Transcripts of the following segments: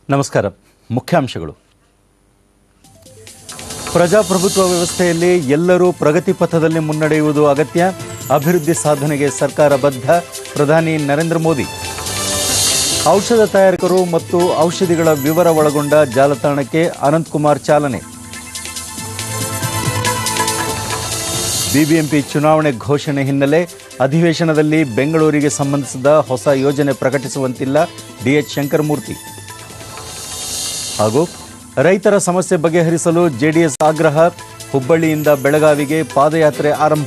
ನಮಸ್ಕಾರ ಮುಖ್ಯಾಂಶಗಳು ಪ್ರಜಾಪ್ರಭುತ್ವ ವ್ಯವಸ್ಥೆಯಲ್ಲಿ ಎಲ್ಲರೂ ಪ್ರಗತಿ ಪಥದಲ್ಲಿ ಮುನ್ನಡೆಯುವುದು ಅಗತ್ಯ ಅಭಿವೃದ್ಧಿ ಸಾಧನೆಗೆ ಸರ್ಕಾರ ಬದ್ಧ ಪ್ರಧಾನಿ ನರೇಂದ್ರ ಮೋದಿ ಔಷಧ ತಯಾರಕರು ಮತ್ತು ಔಷಧಿಗಳ ವಿವರ ಒಳಗೊಂಡ ಜಾಲತಾಣಕ್ಕೆ ಅನಂತಕುಮಾರ್ ಚಾಲನೆ ಬಿಬಿಎಂಪಿ ಚುನಾವಣೆ ಘೋಷಣೆ ಹಿನ್ನೆಲೆ ಅಧಿವೇಶನದಲ್ಲಿ ಬೆಂಗಳೂರಿಗೆ ಸಂಬಂಧಿಸಿದ ಹೊಸ ಯೋಜನೆ ಪ್ರಕಟಿಸುವಂತಿಲ್ಲ ಡಿಎಚ್ ಶಂಕರಮೂರ್ತಿ ಹಾಗೂ ರೈತರ ಸಮಸ್ಯೆ ಬಗೆಹರಿಸಲು ಜೆಡಿಎಸ್ ಆಗ್ರಹ ಹುಬ್ಬಳ್ಳಿಯಿಂದ ಬೆಳಗಾವಿಗೆ ಪಾದಯಾತ್ರೆ ಆರಂಭ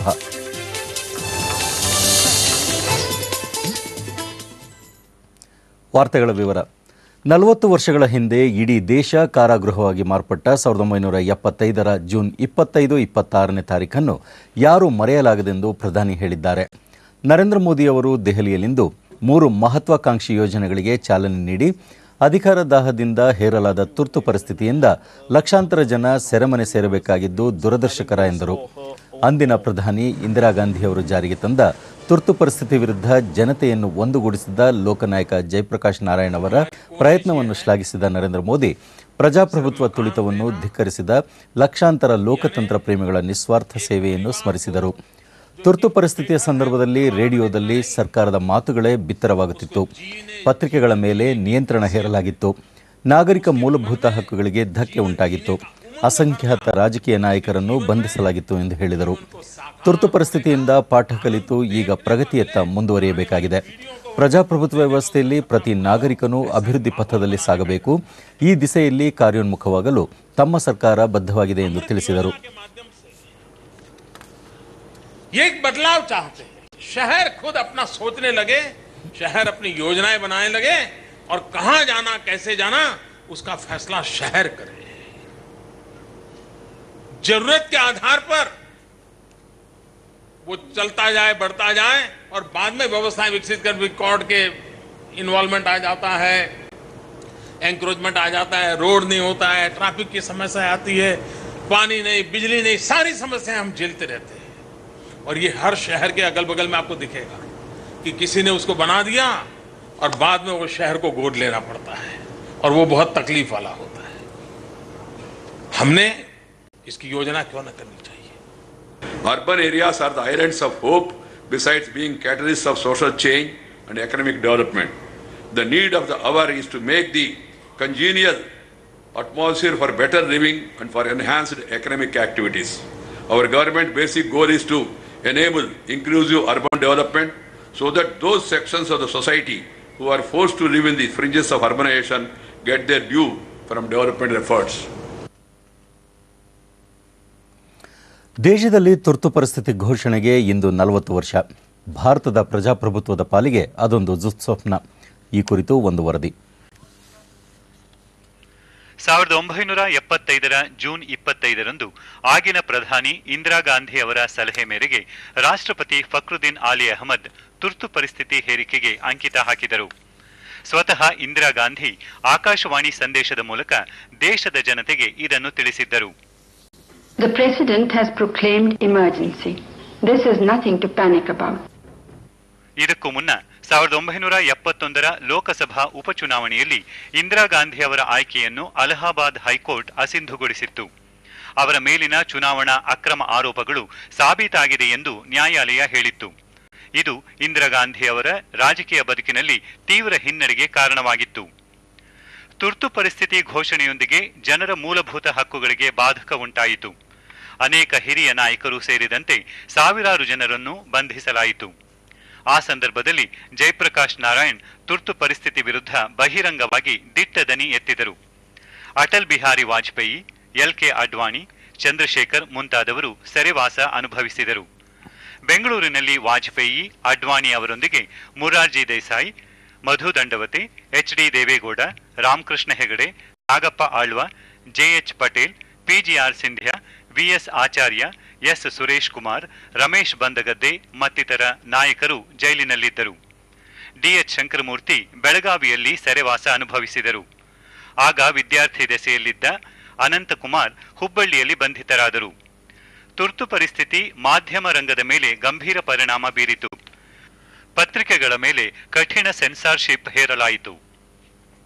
ವಾರ್ತೆಗಳ ವಿವರ ನಲವತ್ತು ವರ್ಷಗಳ ಹಿಂದೆ ಇಡೀ ದೇಶ ಕಾರಾಗೃಹವಾಗಿ ಮಾರ್ಪಟ್ಟ ಸಾವಿರದ ಒಂಬೈನೂರ ಎಪ್ಪತ್ತೈದರ ಜೂನ್ ಇಪ್ಪತ್ತೈದು ಇಪ್ಪತ್ತಾರನೇ ತಾರೀಖನ್ನು ಯಾರೂ ಮರೆಯಲಾಗದೆಂದು ಪ್ರಧಾನಿ ಹೇಳಿದ್ದಾರೆ ನರೇಂದ್ರ ಮೋದಿ ಅವರು ದೆಹಲಿಯಲ್ಲಿಂದು ಮೂರು ಮಹತ್ವಾಕಾಂಕ್ಷಿ ಯೋಜನೆಗಳಿಗೆ ಚಾಲನೆ ನೀಡಿ ಅಧಿಕಾರ ದಾಹದಿಂದ ಹೇರಲಾದ ತುರ್ತು ಪರಿಸ್ಥಿತಿಯಿಂದ ಲಕ್ಷಾಂತರ ಜನ ಸೆರೆಮನೆ ಸೇರಬೇಕಾಗಿದ್ದು ದುರದರ್ಶಕರ ಎಂದರು ಅಂದಿನ ಪ್ರಧಾನಿ ಇಂದಿರಾ ಗಾಂಧಿಯವರು ಜಾರಿಗೆ ತಂದ ತುರ್ತು ಪರಿಸ್ಥಿತಿ ವಿರುದ್ಧ ಜನತೆಯನ್ನು ಒಂದುಗೂಡಿಸಿದ ಲೋಕನಾಯಕ ಜಯಪ್ರಕಾಶ್ ನಾರಾಯಣ್ ಅವರ ಪ್ರಯತ್ನವನ್ನು ಶ್ಲಾಘಿಸಿದ ನರೇಂದ್ರ ಮೋದಿ ಪ್ರಜಾಪ್ರಭುತ್ವ ತುಳಿತವನ್ನು ಧಿಕ್ಕರಿಸಿದ ಲಕ್ಷಾಂತರ ಲೋಕತಂತ್ರ ಪ್ರೇಮಿಗಳ ನಿಸ್ವಾರ್ಥ ಸೇವೆಯನ್ನು ಸ್ಮರಿಸಿದರು ತುರ್ತು ಪರಿಸ್ಥಿತಿಯ ಸಂದರ್ಭದಲ್ಲಿ ರೇಡಿಯೋದಲ್ಲಿ ಸರ್ಕಾರದ ಮಾತುಗಳೇ ಬಿತ್ತರವಾಗುತ್ತಿತ್ತು ಪತ್ರಿಕೆಗಳ ಮೇಲೆ ನಿಯಂತ್ರಣ ಹೇರಲಾಗಿತ್ತು ನಾಗರಿಕ ಮೂಲಭೂತ ಹಕ್ಕುಗಳಿಗೆ ಧಕ್ಕೆ ಉಂಟಾಗಿತ್ತು ಅಸಂಖ್ಯಾತ ರಾಜಕೀಯ ನಾಯಕರನ್ನು ಬಂಧಿಸಲಾಗಿತ್ತು ಎಂದು ಹೇಳಿದರು ತುರ್ತು ಪರಿಸ್ಥಿತಿಯಿಂದ ಪಾಠ ಕಲಿತು ಈಗ ಪ್ರಗತಿಯತ್ತ ಮುಂದುವರಿಯಬೇಕಾಗಿದೆ ಪ್ರಜಾಪ್ರಭುತ್ವ ವ್ಯವಸ್ಥೆಯಲ್ಲಿ ಪ್ರತಿ ನಾಗರಿಕನೂ ಅಭಿವೃದ್ಧಿ ಪಥದಲ್ಲಿ ಸಾಗಬೇಕು ಈ ದಿಸೆಯಲ್ಲಿ ಕಾರ್ಯೋನ್ಮುಖವಾಗಲು ತಮ್ಮ ಸರ್ಕಾರ ಬದ್ಧವಾಗಿದೆ ಎಂದು ತಿಳಿಸಿದರು ये एक बदलाव चाहते हैं शहर खुद अपना सोचने लगे शहर अपनी योजनाएं बनाने लगे और कहां जाना कैसे जाना उसका फैसला शहर करे जरूरत के आधार पर वो चलता जाए बढ़ता जाए और बाद में व्यवस्थाएं विकसित कर रिकॉर्ड के इन्वॉल्वमेंट आ जाता है एंक्रोचमेंट आ जाता है रोड नहीं होता है ट्रैफिक की समस्या आती है पानी नहीं बिजली नहीं सारी समस्याएं हम झेलते रहते हैं और ये हर शहर के अगल बगल में आपको दिखेगा कि किसी ने उसको बना दिया और बाद में वो शहर को गोद लेना पड़ता है और वो बहुत तकलीफ वाला होता है हमने इसकी योजना क्यों न करनी चाहिए Urban areas are the islands of hope besides being catalysts of social change and economic development. The need of the hour is to make the congenial atmosphere for better living and for enhanced economic activities. Our government basic goal is to enable inclusive urban development so that those sections of the society who are forced to live in the fringes of urbanization get their due from development efforts. ದೇಶದಲ್ಲಿ ತುರ್ತು ಪರಿಸ್ಥಿತಿ ಘೋಷಣೆಗೆ ಇಂದು ನಲವತ್ತು ವರ್ಷ ಭಾರತದ ಪ್ರಜಾಪ್ರಭುತ್ವದ ಪಾಲಿಗೆ ಅದೊಂದು ದುಸ್ವಪ್ನ ಈ ಕುರಿತು ಒಂದು ವರದಿ ಸಾವಿರದ ಒಂಬೈನೂರ ಎಪ್ಪತ್ತೈದರ ಜೂನ್ ಇಪ್ಪತ್ತೈದರಂದು ಆಗಿನ ಪ್ರಧಾನಿ ಇಂದಿರಾ ಗಾಂಧಿ ಅವರ ಸಲಹೆ ಮೇರೆಗೆ ರಾಷ್ಟ್ರಪತಿ ಫಕ್ರುದ್ದೀನ್ ಆಲಿ ಅಹಮದ್ ತುರ್ತು ಪರಿಸ್ಥಿತಿ ಹೇರಿಕೆಗೆ ಅಂಕಿತ ಹಾಕಿದರು ಸ್ವತಃ ಇಂದಿರಾ ಗಾಂಧಿ ಆಕಾಶವಾಣಿ ಸಂದೇಶದ ಮೂಲಕ ದೇಶದ ಜನತೆಗೆ ಇದನ್ನು ತಿಳಿಸಿದ್ದರು The President has proclaimed emergency. This is nothing to panic about. ಇದಕ್ಕೂ ಮುನ್ನ ಸಾವಿರದ ಒಂಬೈನೂರ ಎಪ್ಪತ್ತೊಂದರ ಲೋಕಸಭಾ ಉಪಚುನಾವಣೆಯಲ್ಲಿ ಇಂದಿರಾ ಗಾಂಧಿ ಅವರ ಆಯ್ಕೆಯನ್ನು ಅಲಹಾಬಾದ್ ಹೈಕೋರ್ಟ್ ಅಸಿಂಧುಗೊಳಿಸಿತ್ತು ಅವರ ಮೇಲಿನ ಚುನಾವಣಾ ಅಕ್ರಮ ಆರೋಪಗಳು ಸಾಬೀತಾಗಿದೆ ಎಂದು ನ್ಯಾಯಾಲಯ ಹೇಳಿತ್ತು ಇದು ಇಂದಿರಾ ಗಾಂಧಿ ಅವರ ರಾಜಕೀಯ ಬದುಕಿನಲ್ಲಿ ತೀವ್ರ ಹಿನ್ನಡೆಗೆ ಕಾರಣವಾಗಿತ್ತು ತುರ್ತು ಪರಿಸ್ಥಿತಿ ಘೋಷಣೆಯೊಂದಿಗೆ ಜನರ ಮೂಲಭೂತ ಹಕ್ಕುಗಳಿಗೆ ಬಾಧಕ ಉಂಟಾಯಿತು ಅನೇಕ ಹಿರಿಯ ನಾಯಕರು ಸೇರಿದಂತೆ ಸಾವಿರಾರು ಜನರನ್ನು ಬಂಧಿಸಲಾಯಿತು ಆ ಸಂದರ್ಭದಲ್ಲಿ ಜಯಪ್ರಕಾಶ್ ನಾರಾಯಣ್ ತುರ್ತು ಪರಿಸ್ಥಿತಿ ವಿರುದ್ಧ ಬಹಿರಂಗವಾಗಿ ದಿಟ್ಟ ದನಿ ಎತ್ತಿದರು ಅಟಲ್ ಬಿಹಾರಿ ವಾಜಪೇಯಿ ಎಲ್ ಕೆ ಅಡ್ವಾಣಿ ಚಂದ್ರಶೇಖರ್ ಮುಂತಾದವರು ಸೆರೆವಾಸ ಅನುಭವಿಸಿದರು ಬೆಂಗಳೂರಿನಲ್ಲಿ ವಾಜಪೇಯಿ ಅಡ್ವಾಣಿ ಅವರೊಂದಿಗೆ Morarji Desai Madhu Dandavate H D Deve Gowda Ramakrishna Hegde Nagappa Alva JH Patel PGR Scindia VS Acharya S Suresh Kumar Ramesh Bandagadde ಮತ್ತಿತರ ನಾಯಕರು ಜೈಲಿನಲ್ಲಿದ್ದರು ಡಿಎಚ್ ಶಂಕರಮೂರ್ತಿ ಬೆಳಗಾವಿಯಲ್ಲಿ ಸೆರೆವಾಸ ಅನುಭವಿಸಿದರು ಆಗ ವಿದ್ಯಾರ್ಥಿ ದೆಸೆಯಲ್ಲಿದ್ದ ಅನಂತಕುಮಾರ್ ಹುಬ್ಬಳ್ಳಿಯಲ್ಲಿ ಬಂಧಿತರಾದರು ತುರ್ತು ಪರಿಸ್ಥಿತಿ ಮಾಧ್ಯಮ ರಂಗದ ಮೇಲೆ ಗಂಭೀರ ಪರಿಣಾಮ ಬೀರಿತು ಪತ್ರಿಕೆಗಳ ಮೇಲೆ ಕಠಿಣ ಸೆನ್ಸಾರ್ಶಿಪ್ ಹೇರಲಾಯಿತು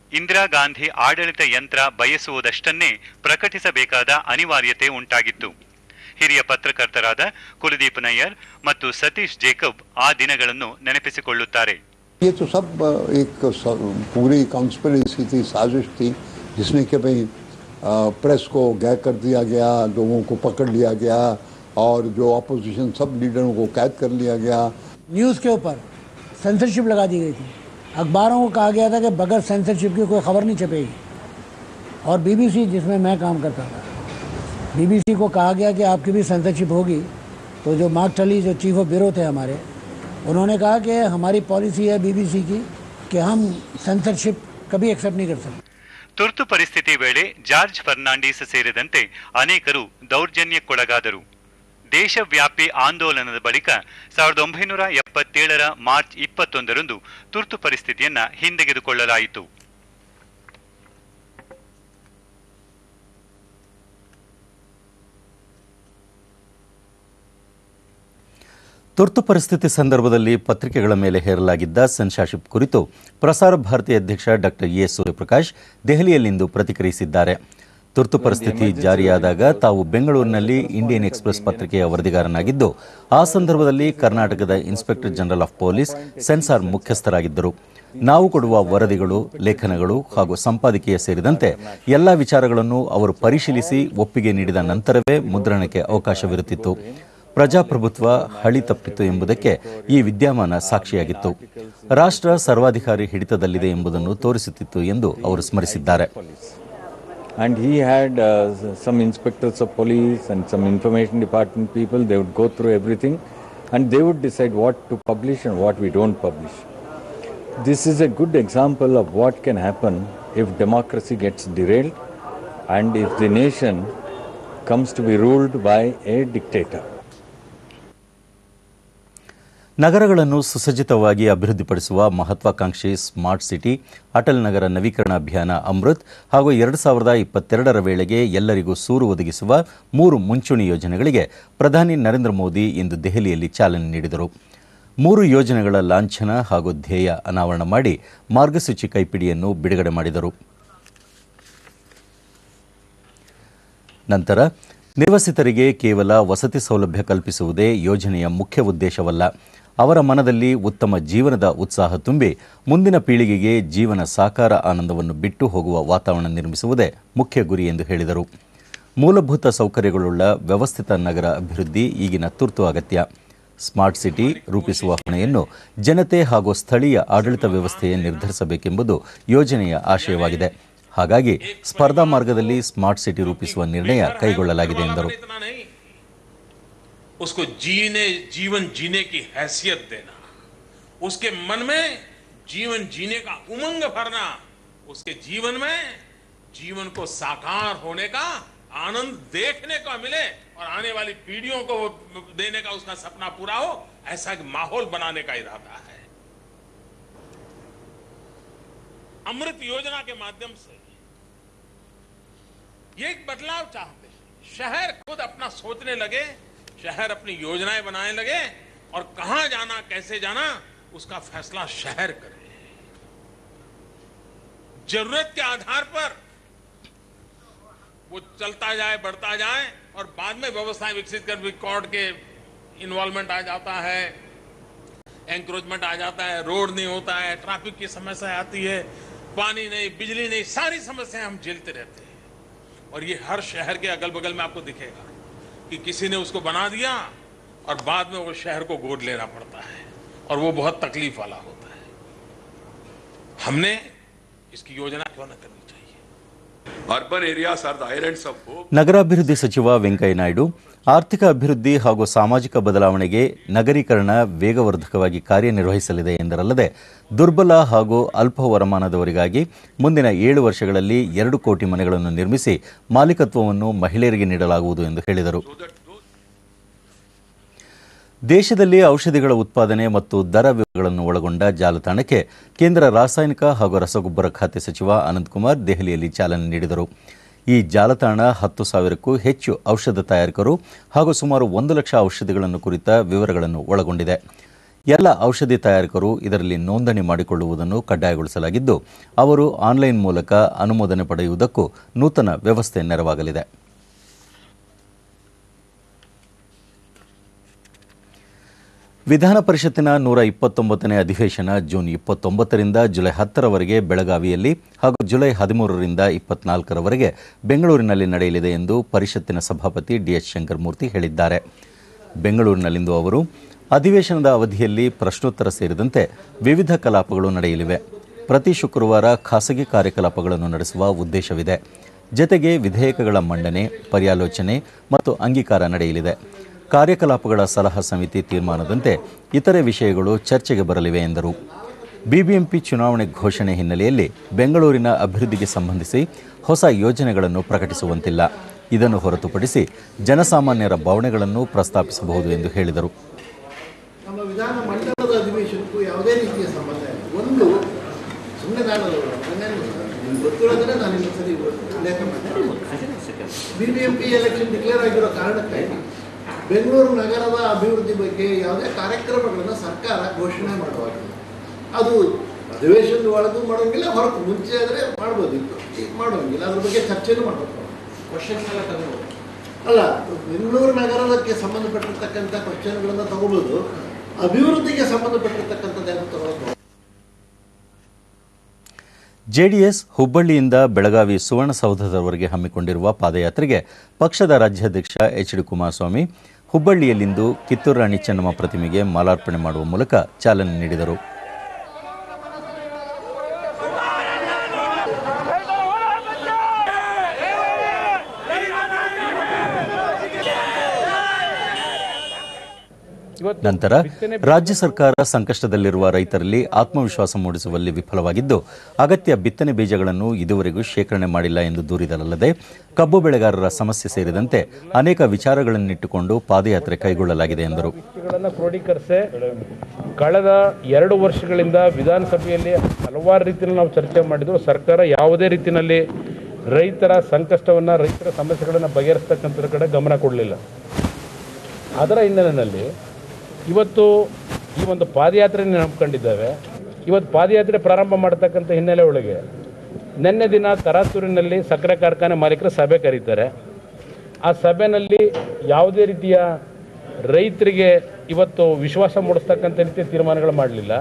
ಇಂದಿರಾ ಗಾಂಧಿ ಆಡಳಿತ ಯಂತ್ರ ಬಯಸುವುದಷ್ಟನ್ನೇ ಪ್ರಕಟಿಸಬೇಕಾದ ಅನಿವಾರ್ಯತೆ ಉಂಟಾಗಿತ್ತು ಹಿರಿಯ ಪತ್ರಕರ್ತರಾದ ಕುಲದೀಪ್ ನಯ್ಯರ್ ಮತ್ತು ಸತೀಶ್ ಜೇಕಬ್ ಆ ದಿನಗಳನ್ನು ನೆನಪಿಸಿಕೊಳ್ಳುತ್ತಾರೆ ये तो सब अ, एक स- पूरी कॉन्स्परेसी थी साजिश थी जिसमें कि भाई अ, प्रेस को गैर कर दिया गया लोगों को पकड़ लिया गया और जो अपोजिशन सब लीडरों को कैद कर लिया गया न्यूज़ के ऊपर सेंसरशिप लगा दी गई थी अखबारों को कहा गया था कि बगैर सेंसरशिप की कोई खबर नहीं छपेगी और बीबीसी जिसमें मैं काम करता था बीबीसी को कहा गया कि आपकी भी सेंसरशिप होगी तो जो मार्क टली जो चीफ ऑफ ब्यूरो थे हमारे उन्होंने कहा कि हमारी पॉलिसी है बीबीसी की कि हम सेंसरशिप कभी एक्सेप्ट नहीं कर सकते ತುರ್ತು ಪರಿಸ್ಥಿತಿ ವೇಳೆ ಜಾರ್ಜ್ ಫರ್ನಾಂಡಿಸ್ ಸೇರಿದಂತೆ ಅನೇಕರು ದೌರ್ಜನ್ಯಕ್ಕೊಳಗಾದರು ದೇಶವ್ಯಾಪಿ ಆಂದೋಲನದ ಬಳಿಕ ಸಾವಿರದ ಒಂಬೈನೂರ ಎಪ್ಪತ್ತೇಳರ ಮಾರ್ಚ್ ಇಪ್ಪತ್ತೊಂದರಂದು ತುರ್ತು ಪರಿಸ್ಥಿತಿಯನ್ನ ಹಿಂದೆಗೆದುಕೊಳ್ಳಲಾಯಿತು ತುರ್ತು ಪರಿಸ್ಥಿತಿ ಸಂದರ್ಭದಲ್ಲಿ ಪತ್ರಿಕೆಗಳ ಮೇಲೆ ಹೇರಲಾಗಿದ್ದ ಸೆನ್ಸಾರ್ಶಿಪ್ ಕುರಿತು ಪ್ರಸಾರ ಭಾರತಿ ಅಧ್ಯಕ್ಷ ಡಾಕ್ಟರ್ ಎ ಸೂರ್ಯಪ್ರಕಾಶ್ ದೆಹಲಿಯಲ್ಲಿಂದು ಪ್ರತಿಕ್ರಿಯಿಸಿದ್ದಾರೆ ತುರ್ತು ಪರಿಸ್ಥಿತಿ ಜಾರಿಯಾದಾಗ ತಾವು ಬೆಂಗಳೂರಿನಲ್ಲಿ ಇಂಡಿಯನ್ ಎಕ್ಸ್ಪ್ರೆಸ್ ಪತ್ರಿಕೆಯ ವರದಿಗಾರನಾಗಿದ್ದು ಆ ಸಂದರ್ಭದಲ್ಲಿ ಕರ್ನಾಟಕದ inspector general of police censor ಮುಖ್ಯಸ್ಥರಾಗಿದ್ದರು ನಾವು ಕೊಡುವ ವರದಿಗಳು ಲೇಖನಗಳು ಹಾಗೂ ಸಂಪಾದಕೀಯ ಸೇರಿದಂತೆ ಎಲ್ಲ ವಿಚಾರಗಳನ್ನು ಅವರು ಪರಿಶೀಲಿಸಿ ಒಪ್ಪಿಗೆ ನೀಡಿದ ನಂತರವೇ ಮುದ್ರಣಕ್ಕೆ ಅವಕಾಶವಿರುತ್ತಿತ್ತು ಪ್ರಜಾಪ್ರಭುತ್ವ ಹಳಿ ತಪ್ಪಿತು ಎಂಬುದಕ್ಕೆ ಈ ವಿದ್ಯಮಾನ ಸಾಕ್ಷಿಯಾಗಿತ್ತು ರಾಷ್ಟ್ರ ಸರ್ವಾಧಿಕಾರಿ ಹಿಡಿತದಲ್ಲಿದೆ ಎಂಬುದನ್ನು ತೋರಿಸುತ್ತಿತ್ತು ಎಂದು ಅವರು ಸ್ಮರಿಸಿದ್ದಾರೆ and he had uh, s- some inspectors of police and some information department people they would go through everything and they would decide what to publish and what we don't publish this is a good example of what can happen if democracy gets derailed and if the nation comes to be ruled by a dictator ನಗರಗಳನ್ನು ಸುಸಜ್ಜಿತವಾಗಿ ಅಭಿವೃದ್ಧಿಪಡಿಸುವ ಮಹತ್ವಾಕಾಂಕ್ಷಿ smart city Atal ನಗರ ನವೀಕರಣ ಅಭಿಯಾನ ಅಮೃತ್ ಹಾಗೂ ಎರಡು ಸಾವಿರದ ಇಪ್ಪತ್ತೆರಡರ ವೇಳೆಗೆ ಎಲ್ಲರಿಗೂ ಸೂರು ಒದಗಿಸುವ ಮೂರು ಮುಂಚೂಣಿ ಯೋಜನೆಗಳಿಗೆ ಪ್ರಧಾನಿ ನರೇಂದ್ರ ಮೋದಿ ಇಂದು ದೆಹಲಿಯಲ್ಲಿ ಚಾಲನೆ ನೀಡಿದರು ಮೂರು ಯೋಜನೆಗಳ ಲಾಂಛನ ಹಾಗೂ ಧ್ಯೇಯ ಅನಾವರಣ ಮಾಡಿ ಮಾರ್ಗಸೂಚಿ ಕೈಪಿಡಿಯನ್ನು ಬಿಡುಗಡೆ ಮಾಡಿದರು ನಂತರ ನಿರ್ವಸಿತರಿಗೆ ಕೇವಲ ವಸತಿ ಸೌಲಭ್ಯ ಕಲ್ಪಿಸುವುದೇ ಯೋಜನೆಯ ಮುಖ್ಯ ಉದ್ದೇಶವಲ್ಲ ಅವರ ಮನದಲ್ಲಿ ಉತ್ತಮ ಜೀವನದ ಉತ್ಸಾಹ ತುಂಬಿ ಮುಂದಿನ ಪೀಳಿಗೆಗೆ ಜೀವನ ಸಾಕಾರ ಆನಂದವನ್ನು ಬಿಟ್ಟು ಹೋಗುವ ವಾತಾವರಣ ನಿರ್ಮಿಸುವುದೇ ಮುಖ್ಯ ಗುರಿ ಎಂದು ಹೇಳಿದರು ಮೂಲಭೂತ ಸೌಕರ್ಯಗಳುಳ್ಳ ವ್ಯವಸ್ಥಿತ ನಗರ ಅಭಿವೃದ್ಧಿ ಈಗಿನ ತುರ್ತು ಅಗತ್ಯ ಸ್ಮಾರ್ಟ್ ಸಿಟಿ ರೂಪಿಸುವ ಹೊಣೆಯನ್ನು ಜನತೆ ಹಾಗೂ ಸ್ಥಳೀಯ ಆಡಳಿತ ವ್ಯವಸ್ಥೆಯೇ ನಿರ್ಧರಿಸಬೇಕೆಂಬುದು ಯೋಜನೆಯ ಆಶಯವಾಗಿದೆ ಹಾಗಾಗಿ ಸ್ಪರ್ಧಾ ಮಾರ್ಗದಲ್ಲಿ ಸ್ಮಾರ್ಟ್ ಸಿಟಿ ರೂಪಿಸುವ ನಿರ್ಣಯ ಕೈಗೊಳ್ಳಲಾಗಿದೆ ಎಂದರು इतना नहीं उसको जीने जीवन जीने की हैसियत देना उसके मन में जीवन जीने का उमंग भरना उसके जीवन में जीवन को साकार होने का आनंद देखने को मिले और आने वाली पीढ़ियों को वो देने का उसका सपना पूरा हो ऐसा एक माहौल बनाने का इरादा है अमृत योजना के माध्यम से ये एक बदलाव चाहते हैं शहर खुद अपना सोचने लगे शहर अपनी योजनाएं बनाने लगे और कहां जाना कैसे जाना उसका फैसला शहर करे जरूरत के आधार पर वो चलता जाए बढ़ता जाए और बाद में व्यवस्थाएं विकसित कर भी कोर्ट के इन्वॉल्वमेंट आ जाता है एंक्रोचमेंट आ जाता है रोड नहीं होता है ट्रैफिक की समस्या आती है पानी नहीं बिजली नहीं सारी समस्याएं हम झेलते रहते हैं और ये हर शहर के अगल बगल में आपको दिखेगा कि किसी ने उसको बना दिया और बाद में वो शहर को गोद लेना पड़ता है और वो बहुत तकलीफ वाला होता है हमने इसकी योजना क्यों न करनी चाहिए Urban areas are the islands of hope. ನಗರಾಭಿವೃದ್ಧಿ ಸಚಿವ ವೆಂಕಯ್ಯ ನಾಯ್ಡು ಆರ್ಥಿಕ ಅಭಿವೃದ್ಧಿ ಹಾಗೂ ಸಾಮಾಜಿಕ ಬದಲಾವಣೆಗೆ ನಗರೀಕರಣ ವೇಗವರ್ಧಕವಾಗಿ ಕಾರ್ಯನಿರ್ವಹಿಸಲಿದೆ ಎಂದರಲ್ಲದೆ ದುರ್ಬಲ ಹಾಗೂ ಅಲ್ಪ ವರಮಾನದವರಿಗಾಗಿ ಮುಂದಿನ ಏಳು ವರ್ಷಗಳಲ್ಲಿ ಎರಡು ಕೋಟಿ ಮನೆಗಳನ್ನು ನಿರ್ಮಿಸಿ ಮಾಲೀಕತ್ವವನ್ನು ಮಹಿಳೆಯರಿಗೆ ನೀಡಲಾಗುವುದು ಎಂದು ಹೇಳಿದರು ದೇಶದಲ್ಲಿ ಔಷಧಿಗಳ ಉತ್ಪಾದನೆ ಮತ್ತು ದರ ವಿವರಗಳನ್ನು ಒಳಗೊಂಡ ಜಾಲತಾಣಕ್ಕೆ ಕೇಂದ್ರ ರಾಸಾಯನಿಕ ಹಾಗೂ ರಸಗೊಬ್ಬರ ಖಾತೆ ಸಚಿವ ಅನಂತಕುಮಾರ್ ದೆಹಲಿಯಲ್ಲಿ ಚಾಲನೆ ನೀಡಿದರು ಈ ಜಾಲತಾಣ ಹತ್ತು ಸಾವಿರಕ್ಕೂ ಹೆಚ್ಚು ಔಷಧ ತಯಾರಕರು ಹಾಗೂ ಸುಮಾರು ಒಂದು ಲಕ್ಷ ಔಷಧಿಗಳನ್ನು ಕುರಿತ ವಿವರಗಳನ್ನು ಒಳಗೊಂಡಿದೆ ಎಲ್ಲ ಔಷಧಿ ತಯಾರಕರು ಇದರಲ್ಲಿ ನೋಂದಣಿ ಮಾಡಿಕೊಳ್ಳುವುದನ್ನು ಕಡ್ಡಾಯಗೊಳಿಸಲಾಗಿದ್ದು ಅವರು ಆನ್ಲೈನ್ ಮೂಲಕ ಅನುಮೋದನೆ ಪಡೆಯುವುದಕ್ಕೂ ನೂತನ ವ್ಯವಸ್ಥೆ ನೆರವಾಗಲಿದೆ ವಿಧಾನ ಪರಿಷತ್ತಿನ ನೂರ ಇಪ್ಪತ್ತೊಂಬತ್ತನೇ ಅಧಿವೇಶನ ಜೂನ್ ಇಪ್ಪತ್ತೊಂಬತ್ತರಿಂದ ಜುಲೈ ಹತ್ತರವರೆಗೆ ಬೆಳಗಾವಿಯಲ್ಲಿ ಹಾಗೂ ಜುಲೈ ಹದಿಮೂರರಿಂದ ಇಪ್ಪತ್ನಾಲ್ಕರವರೆಗೆ ಬೆಂಗಳೂರಿನಲ್ಲಿ ನಡೆಯಲಿದೆ ಎಂದು ಪರಿಷತ್ತಿನ ಸಭಾಪತಿ ಡಿಎಚ್ ಶಂಕರಮೂರ್ತಿ ಹೇಳಿದ್ದಾರೆ ಬೆಂಗಳೂರಿನಲ್ಲಿಂದು ಅವರು ಅಧಿವೇಶನದ ಅವಧಿಯಲ್ಲಿ ಪ್ರಶ್ನೋತ್ತರ ಸೇರಿದಂತೆ ವಿವಿಧ ಕಲಾಪಗಳು ನಡೆಯಲಿವೆ ಪ್ರತಿ ಶುಕ್ರವಾರ ಖಾಸಗಿ ಕಾರ್ಯಕಲಾಪಗಳನ್ನು ನಡೆಸುವ ಉದ್ದೇಶವಿದೆ ಜತೆಗೆ ವಿಧೇಯಕಗಳ ಮಂಡನೆ ಪರ್ಯಾಲೋಚನೆ ಮತ್ತು ಅಂಗೀಕಾರ ನಡೆಯಲಿದೆ ಕಾರ್ಯಕಲಾಪಗಳ ಸಲಹಾ ಸಮಿತಿ ತೀರ್ಮಾನದಂತೆ ಇತರೆ ವಿಷಯಗಳು ಚರ್ಚೆಗೆ ಬರಲಿವೆ ಎಂದರು ಬಿಬಿಎಂಪಿ ಚುನಾವಣೆ ಘೋಷಣೆ ಹಿನ್ನೆಲೆಯಲ್ಲಿ ಬೆಂಗಳೂರಿನ ಅಭಿವೃದ್ಧಿಗೆ ಸಂಬಂಧಿಸಿ ಹೊಸ ಯೋಜನೆಗಳನ್ನು ಪ್ರಕಟಿಸುವಂತಿಲ್ಲ ಇದನ್ನು ಹೊರತುಪಡಿಸಿ ಜನಸಾಮಾನ್ಯರ ಭಾವನೆಗಳನ್ನು ಪ್ರಸ್ತಾಪಿಸಬಹುದು ಎಂದು ಹೇಳಿದರು ನಮ್ಮ ವಿಧಾನ ಮಂಡಲದ ಅಧಿವೇಶನಕ್ಕೂ ಯಾವುದೇ ರೀತಿಯ ಸಂಬಂಧ ಇಲ್ಲ ಒಂದು ಸುಮ್ಮನೆ ನಾನು ನನ್ನೇನು ನಿಮ್ಗೆ ಗೊತ್ತಿರೋದ್ರೆ ನಾನು ಇನ್ನೊಂದು ಸರಿ ಉಲ್ಲೇಖ ಮಾಡ್ತೀನಿ B B M P election declare ಆಗಿರೋ ಕಾರಣಕ್ಕಾಗಿ ಬೆಂಗಳೂರು ನಗರದ ಅಭಿವೃದ್ಧಿ ಬಗ್ಗೆ ಯಾವುದೇ ಕಾರ್ಯಕ್ರಮಗಳನ್ನು ಸರ್ಕಾರ ಘೋಷಣೆ ಮಾಡುವಾಗಿಲ್ಲ ಅದು ಅಧಿವೇಶನದ ಒಳಗೂ ಮಾಡೋಂಗಿಲ್ಲ ಹೊರತು ಮುಂಚೆ ಆದರೆ ಮಾಡ್ಬೋದಿತ್ತು ಈಗ ಮಾಡೋಂಗಿಲ್ಲ ಅದ್ರ ಬಗ್ಗೆ ಚರ್ಚೆನೂ ಮಾಡಬೇಕು ಕ್ವಶನ್ಸ್ ಎಲ್ಲ ತಗೋಬೋದು ಅಲ್ಲ ಬೆಂಗಳೂರು ನಗರಕ್ಕೆ ಸಂಬಂಧಪಟ್ಟಿರ್ತಕ್ಕಂಥ ಕ್ವಶನ್ಗಳನ್ನು ತಗೋಬೋದು ಅಭಿವೃದ್ಧಿಗೆ ಸಂಬಂಧಪಟ್ಟಿರ್ತಕ್ಕಂಥದ್ದೇನು ತಗೋಬೋದು ಜೆಡಿಎಸ್ ಹುಬ್ಬಳ್ಳಿಯಿಂದ ಬೆಳಗಾವಿ ಸುವರ್ಣಸೌಧದವರೆಗೆ ಹಮ್ಮಿಕೊಂಡಿರುವ ಪಾದಯಾತ್ರೆಗೆ ಪಕ್ಷದ ರಾಜ್ಯಾಧ್ಯಕ್ಷ ಎಚ್ ಡಿ ಕುಮಾರಸ್ವಾಮಿ ಹುಬ್ಬಳ್ಳಿಯಲ್ಲಿಂದು ಕಿತ್ತೂರು ರಾಣಿ ಚೆನ್ನಮ್ಮ ಪ್ರತಿಮೆಗೆ ಮಾಲಾರ್ಪಣೆ ಮಾಡುವ ಮೂಲಕ ಚಾಲನೆ ನೀಡಿದರು ನಂತರ ರಾಜ್ಯ ಸರ್ಕಾರ ಸಂಕಷ್ಟದಲ್ಲಿರುವ ರೈತರಲ್ಲಿ ಆತ್ಮವಿಶ್ವಾಸ ಮೂಡಿಸುವಲ್ಲಿ ವಿಫಲವಾಗಿದ್ದು ಅಗತ್ಯ ಬಿತ್ತನೆ ಬೀಜಗಳನ್ನು ಇದುವರೆಗೂ ಶೇಖರಣೆ ಮಾಡಿಲ್ಲ ಎಂದು ದೂರಿದರಲ್ಲದೆ ಕಬ್ಬು ಬೆಳೆಗಾರರ ಸಮಸ್ಯೆ ಸೇರಿದಂತೆ ಅನೇಕ ವಿಚಾರಗಳನ್ನಿಟ್ಟುಕೊಂಡು ಪಾದಯಾತ್ರೆ ಕೈಗೊಳ್ಳಲಾಗಿದೆ ಎಂದರು ಗಳನ್ನು ಕ್ರೋಢೀಕರಿಸಿ ಕಳೆದ ಎರಡು ವರ್ಷಗಳಿಂದ ವಿಧಾನಸಭೆಯಲ್ಲಿ ಹಲವಾರು ರೀತಿಯಲ್ಲಿ ನಾವು ಚರ್ಚೆ ಮಾಡಿದ್ರು ಸರ್ಕಾರ ಯಾವುದೇ ರೀತಿಯಲ್ಲಿ ರೈತರ ಸಂಕಷ್ಟವನ್ನು ರೈತರ ಸಮಸ್ಯೆಗಳನ್ನು ಬಗೆಹರಿಸ್ತಕ್ಕಂಥದ್ರ ಕಡೆ ಗಮನ ಕೊಡಲಿಲ್ಲ ಅದರ ಹಿನ್ನೆಲೆಯಲ್ಲಿ ಇವತ್ತು ಈ ಒಂದು ಪಾದಯಾತ್ರೆ ನಂಬ್ಕೊಂಡಿದ್ದೇವೆ ಇವತ್ತು ಪಾದಯಾತ್ರೆ ಪ್ರಾರಂಭ ಮಾಡತಕ್ಕಂಥ ಹಿನ್ನೆಲೆ ಒಳಗೆ ನಿನ್ನೆ ದಿನ ತರಾತೂರಿನಲ್ಲಿ ಸಕ್ಕರೆ ಕಾರ್ಖಾನೆ ಮಾಲೀಕರು ಸಭೆ ಕರೀತಾರೆ ಆ ಸಭೆಯಲ್ಲಿ ಯಾವುದೇ ರೀತಿಯ ರೈತರಿಗೆ ಇವತ್ತು ವಿಶ್ವಾಸ ಮೂಡಿಸ್ತಕ್ಕಂಥ ರೀತಿಯ ತೀರ್ಮಾನಗಳು ಮಾಡಲಿಲ್ಲ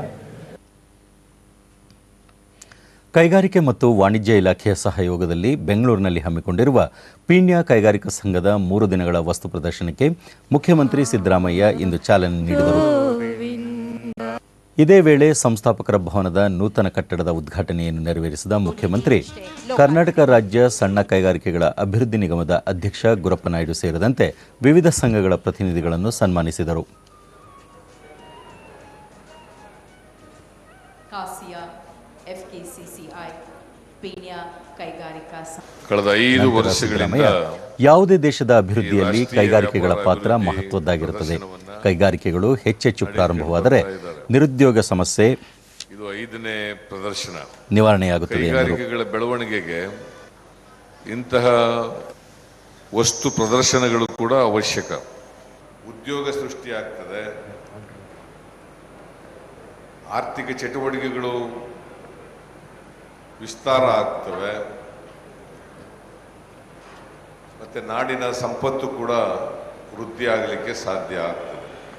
ಕೈಗಾರಿಕೆ ಮತ್ತು ವಾಣಿಜ್ಯ ಇಲಾಖೆಯ ಸಹಯೋಗದಲ್ಲಿ ಬೆಂಗಳೂರಿನಲ್ಲಿ ಹಮ್ಮಿಕೊಂಡಿರುವ ಪೀಣ್ಯ ಕೈಗಾರಿಕಾ ಸಂಘದ ಮೂರು ದಿನಗಳ ವಸ್ತು ಪ್ರದರ್ಶನಕ್ಕೆ ಮುಖ್ಯಮಂತ್ರಿ ಸಿದ್ದರಾಮಯ್ಯ ಇಂದು ಚಾಲನೆ ನೀಡಿದರು ಇದೇ ವೇಳೆ ಸಂಸ್ಥಾಪಕರ ಭವನದ ನೂತನ ಕಟ್ಟಡದ ಉದ್ಘಾಟನೆಯನ್ನು ನೆರವೇರಿಸಿದ ಮುಖ್ಯಮಂತ್ರಿ ಕರ್ನಾಟಕ ರಾಜ್ಯ ಸಣ್ಣ ಕೈಗಾರಿಕೆಗಳ ಅಭಿವೃದ್ಧಿ ನಿಗಮದ ಅಧ್ಯಕ್ಷ ಗುರಪ್ಪ ನಾಯ್ಡು ಸೇರಿದಂತೆ ವಿವಿಧ ಸಂಘಗಳ ಪ್ರತಿನಿಧಿಗಳನ್ನು ಸನ್ಮಾನಿಸಿದರು KASSIA F K C C I Peenya ಕೈಗಾರಿಕಾ ಸಂಘ ಕಳೆದ ಐದು ನಂತರ ವರ್ಷಗಳಿಂದ ಸಿದ್ದರಾಮಯ್ಯ ಯಾವುದೇ ದೇಶದ ಅಭಿವೃದ್ಧಿಯಲ್ಲಿ ಕೈಗಾರಿಕೆಗಳ ಪಾತ್ರ ಮಹತ್ವದ್ದಾಗಿರುತ್ತದೆ ಕೈಗಾರಿಕೆಗಳು ಹೆಚ್ಚೆಚ್ಚು ಪ್ರಾರಂಭವಾದರೆ ನಿರುದ್ಯೋಗ ಸಮಸ್ಯೆ ಇದು ಐದನೇ ಪ್ರದರ್ಶನ ನಿವಾರಣೆಯಾಗುತ್ತದೆ ಎಂದರು ಕೈಗಾರಿಕೆಗಳ ಬೆಳವಣಿಗೆಗೆ ಇಂತಹ ವಸ್ತು ಪ್ರದರ್ಶನಗಳು ಕೂಡ ಅವಶ್ಯಕ ಉದ್ಯೋಗ ಸೃಷ್ಟಿಯಾಗ್ತದೆ ಆರ್ಥಿಕ ಚಟುವಟಿಕೆಗಳು ವಿಸ್ತಾರ ಆಗ್ತವೆ ಮತ್ತೆ ನಾಡಿನ ಸಂಪತ್ತು ಕೂಡ ವೃದ್ಧಿ ಆಗಲಿಕ್ಕೆ ಸಾಧ್ಯ ಆಗ್ತದೆ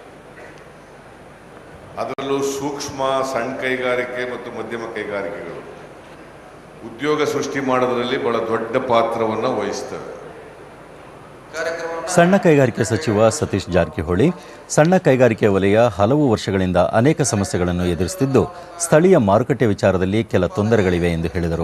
ಅದರಲ್ಲೂ ಸೂಕ್ಷ್ಮ ಸಣ್ಣ ಕೈಗಾರಿಕೆ ಮತ್ತು ಮಧ್ಯಮ ಕೈಗಾರಿಕೆಗಳು ಉದ್ಯೋಗ ಸೃಷ್ಟಿ ಮಾಡೋದ್ರಲ್ಲಿ ಬಹಳ ದೊಡ್ಡ ಪಾತ್ರವನ್ನು ವಹಿಸ್ತವೆ ಸಣ್ಣ ಕೈಗಾರಿಕೆ ಸಚಿವ ಸತೀಶ್ ಜಾರಕಿಹೊಳಿ ಸಣ್ಣ ಕೈಗಾರಿಕೆ ವಲಯ ಹಲವು ವರ್ಷಗಳಿಂದ ಅನೇಕ ಸಮಸ್ಯೆಗಳನ್ನು ಎದುರಿಸುತ್ತಿದ್ದು ಸ್ಥಳೀಯ ಮಾರುಕಟ್ಟೆ ವಿಚಾರದಲ್ಲಿ ಕೆಲ ತೊಂದರೆಗಳಿವೆ ಎಂದು ಹೇಳಿದರು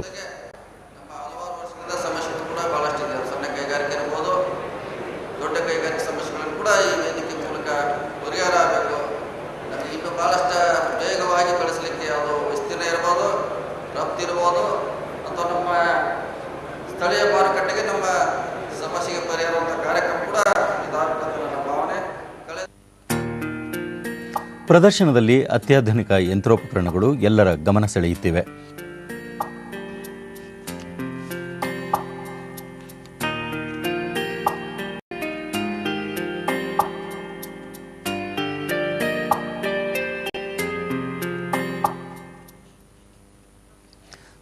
ಸಮಸ್ಯೆ ಕೂಡ ಬಹಳಷ್ಟು ಇದೆ ಸಣ್ಣ ಕೈಗಾರಿಕೆ ಇರ್ಬೋದು ದೊಡ್ಡ ಕೈಗಾರಿಕೆ ಸಮಸ್ಯೆಗಳನ್ನು ಕೂಡ ಈ ವೇದಿಕೆ ಮೂಲಕ ಪರಿಹಾರ ಆಗಬೇಕು ನಮಗೆ ಇನ್ನು ಬಹಳಷ್ಟು ವೇಗವಾಗಿ ಕಳಿಸ್ಲಿಕ್ಕೆ ಅದು ವಿಸ್ತೀರ್ಣ ಇರ್ಬೋದು ರಫ್ತು ಇರ್ಬೋದು ಅಥವಾ ನಮ್ಮ ಸ್ಥಳೀಯ ಮಾರುಕಟ್ಟೆಗೆ ನಮ್ಮ ಸಮಸ್ಯೆಗೆ ಪರಿಹಾರ ಅಂತ ಕಾರ್ಯಕ್ರಮ ಕೂಡ ಇದಾಗಬೇಕಂತ ನನ್ನ ಭಾವನೆ ಕಳೆದ ಪ್ರದರ್ಶನದಲ್ಲಿ ಅತ್ಯಾಧುನಿಕ ಯಂತ್ರೋಪಕರಣಗಳು ಎಲ್ಲರ ಗಮನ ಸೆಳೆಯುತ್ತಿವೆ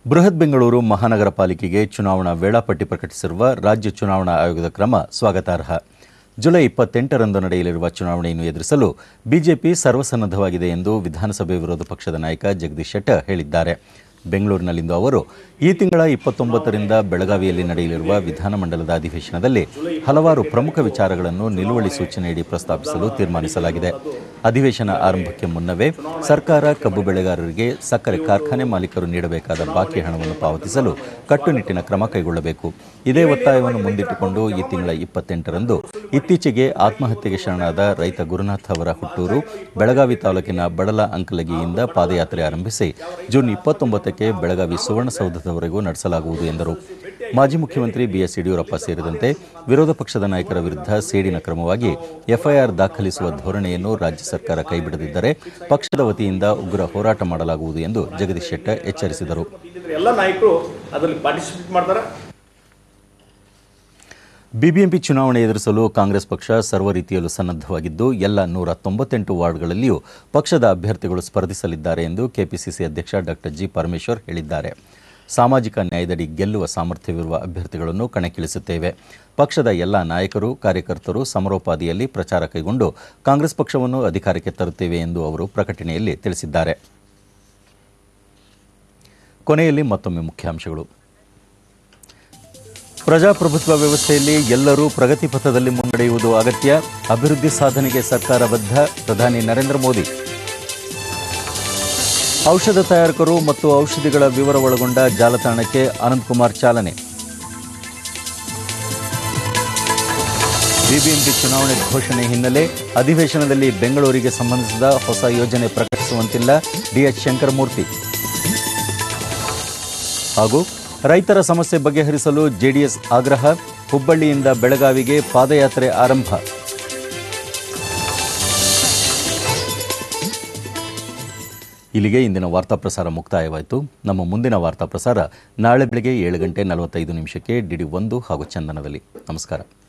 ಬೃಹತ್ ಬೆಂಗಳೂರು ಮಹಾನಗರ ಪಾಲಿಕೆಗೆ ಚುನಾವಣಾ ವೇಳಾಪಟ್ಟಿ ಪ್ರಕಟಿಸಿರುವ ರಾಜ್ಯ ಚುನಾವಣಾ ಆಯೋಗದ ಕ್ರಮ ಸ್ವಾಗತಾರ್ಹ ಜುಲೈ ಇಪ್ಪತ್ತೆಂಟರಂದು ನಡೆಯಲಿರುವ ಚುನಾವಣೆಯನ್ನು ಎದುರಿಸಲು ಬಿಜೆಪಿ ಸರ್ವಸನ್ನದ್ಧವಾಗಿದೆ ಎಂದು ವಿಧಾನಸಭೆ ವಿರೋಧ ಪಕ್ಷದ ನಾಯಕ ಜಗದೀಶ್ ಶೆಟ್ಟರ್ ಹೇಳಿದ್ದಾರೆ ಬೆಂಗಳೂರಿನಲ್ಲಿಂದು ಅವರು ಈ ತಿಂಗಳ ಇಪ್ಪತ್ತೊಂಬತ್ತರಿಂದ ಬೆಳಗಾವಿಯಲ್ಲಿ ನಡೆಯಲಿರುವ ವಿಧಾನಮಂಡಲದ ಅಧಿವೇಶನದಲ್ಲಿ ಹಲವಾರು ಪ್ರಮುಖ ವಿಚಾರಗಳನ್ನು ನಿಲುವಳಿ ಸೂಚನೆಯಡಿ ಪ್ರಸ್ತಾಪಿಸಲು ತೀರ್ಮಾನಿಸಲಾಗಿದೆ ಅಧಿವೇಶನ ಆರಂಭಕ್ಕೆ ಮುನ್ನವೇ ಸರ್ಕಾರ ಕಬ್ಬು ಬೆಳೆಗಾರರಿಗೆ ಸಕ್ಕರೆ ಕಾರ್ಖಾನೆ ಮಾಲೀಕರು ನೀಡಬೇಕಾದ ಬಾಕಿ ಹಣವನ್ನು ಪಾವತಿಸಲು ಕಟ್ಟುನಿಟ್ಟಿನ ಕ್ರಮ ಕೈಗೊಳ್ಳಬೇಕು ಇದೇ ಒತ್ತಾಯವನ್ನು ಮುಂದಿಟ್ಟುಕೊಂಡು ಈ ತಿಂಗಳ ಇಪ್ಪತ್ತೆಂಟರಂದು ಇತ್ತೀಚೆಗೆ ಆತ್ಮಹತ್ಯೆಗೆ ಶರಣಾದ ರೈತ ಗುರುನಾಥ್ ಅವರ ಹುಟ್ಟೂರು ಬೆಳಗಾವಿ ತಾಲೂಕಿನ ಬಡಲ ಅಂಕಲಗಿಯಿಂದ ಪಾದಯಾತ್ರೆ ಆರಂಭಿಸಿ ಜೂನ್ ಇಪ್ಪತ್ತೊಂಬತ್ತಕ್ಕೆ ಬೆಳಗಾವಿ ಸುವರ್ಣಸೌಧದವರೆಗೂ ನಡೆಸಲಾಗುವುದು ಎಂದರು ಮಾಜಿ ಮುಖ್ಯಮಂತ್ರಿ ಬಿಎಸ್ ಯಡಿಯೂರಪ್ಪ ಸೇರಿದಂತೆ ವಿರೋಧ ಪಕ್ಷದ ನಾಯಕರ ವಿರುದ್ಧ ಸೇಡಿನ ಕ್ರಮವಾಗಿ ಎಫ್ಐಆರ್ ದಾಖಲಿಸುವ ಧೋರಣೆಯನ್ನು ರಾಜ್ಯ ಸರ್ಕಾರ ಕೈಬಿಡದಿದ್ದರೆ ಪಕ್ಷದ ವತಿಯಿಂದ ಉಗ್ರ ಹೋರಾಟ ಮಾಡಲಾಗುವುದು ಎಂದು ಜಗದೀಶ್ ಶೆಟ್ಟರ್ ಎಚ್ಚರಿಸಿದರು ಎಲ್ಲ ನಾಯಕರು ಅದರಲ್ಲಿ ಪಾರ್ಟಿಸಿಪೇಟ್ ಮಾಡ್ತಾರೆ ಬಿಬಿಎಂಪಿ ಚುನಾವಣೆ ಎದುರಿಸಲು ಕಾಂಗ್ರೆಸ್ ಪಕ್ಷ ಸರ್ವ ರೀತಿಯಲ್ಲೂ ಸನ್ನದ್ಧವಾಗಿದ್ದು ಎಲ್ಲ ನೂರ ತೊಂಬತ್ತೆಂಟು ವಾರ್ಡ್ಗಳಲ್ಲಿಯೂ ಪಕ್ಷದ ಅಭ್ಯರ್ಥಿಗಳು ಸ್ಪರ್ಧಿಸಲಿದ್ದಾರೆ ಎಂದು ಕೆಪಿಸಿಸಿ ಅಧ್ಯಕ್ಷ ಡಾಕ್ಟರ್ ಜಿ ಪರಮೇಶ್ವರ್ ಹೇಳಿದ್ದಾರೆ ಸಾಮಾಜಿಕ ನ್ಯಾಯದಡಿ ಗೆಲ್ಲುವ ಸಾಮರ್ಥ್ಯವಿರುವ ಅಭ್ಯರ್ಥಿಗಳನ್ನು ಕಣಕ್ಕಿಳಿಸುತ್ತೇವೆ ಪಕ್ಷದ ಎಲ್ಲ ನಾಯಕರು ಕಾರ್ಯಕರ್ತರು ಸಮರೋಪಾದಿಯಲ್ಲಿ ಪ್ರಚಾರ ಕೈಗೊಂಡು ಕಾಂಗ್ರೆಸ್ ಪಕ್ಷವನ್ನು ಅಧಿಕಾರಕ್ಕೆ ತರುತ್ತೇವೆ ಎಂದು ಅವರು ಪ್ರಕಟಣೆಯಲ್ಲಿ ತಿಳಿಸಿದ್ದಾರೆ ಕೊನೆಯಲ್ಲಿ ಮತ್ತೊಮ್ಮೆ ಮುಖ್ಯಾಂಶಗಳು ಪ್ರಜಾಪ್ರಭುತ್ವ ವ್ಯವಸ್ಥೆಯಲ್ಲಿ ಎಲ್ಲರೂ ಪ್ರಗತಿ ಪಥದಲ್ಲಿ ಮುನ್ನಡೆಯುವುದು ಅಗತ್ಯ ಅಭಿವೃದ್ಧಿ ಸಾಧನೆಗೆ ಸರ್ಕಾರ ಬದ್ಧ ಪ್ರಧಾನಿ ನರೇಂದ್ರ ಮೋದಿ ಔಷಧ ತಯಾರಕರು ಮತ್ತು ಔಷಧಿಗಳ ವಿವರ ಒಳಗೊಂಡ ಜಾಲತಾಣಕ್ಕೆ ಅನಂತಕುಮಾರ್ ಚಾಲನೆ ಬಿಬಿಎಂಪಿ ಚುನಾವಣೆ ಘೋಷಣೆ ಹಿನ್ನೆಲೆ ಅಧಿವೇಶನದಲ್ಲಿ ಬೆಂಗಳೂರಿಗೆ ಸಂಬಂಧಿಸಿದ ಹೊಸ ಯೋಜನೆ ಪ್ರಕಟಿಸುವಂತಿಲ್ಲ ಡಿಎಚ್ ಶಂಕರಮೂರ್ತಿ ಹಾಗೂ ರೈತರ ಸಮಸ್ಯೆ ಬಗೆಹರಿಸಲು ಜೆಡಿಎಸ್ ಆಗ್ರಹ ಹುಬ್ಬಳ್ಳಿಯಿಂದ ಬೆಳಗಾವಿಗೆ ಪಾದಯಾತ್ರೆ ಆರಂಭ ಇಲ್ಲಿಗೆ ಇಂದಿನ ವಾರ್ತಾ ಪ್ರಸಾರ ಮುಕ್ತಾಯವಾಯಿತು ನಮ್ಮ ಮುಂದಿನ ವಾರ್ತಾ ಪ್ರಸಾರ ನಾಳೆ ಬೆಳಗ್ಗೆ ಏಳು ಗಂಟೆ ನಲವತ್ತೈದು ನಿಮಿಷಕ್ಕೆ ಡಿಡಿ ಒಂದು ಹಾಗೂ ಚಂದನದಲ್ಲಿ ನಮಸ್ಕಾರ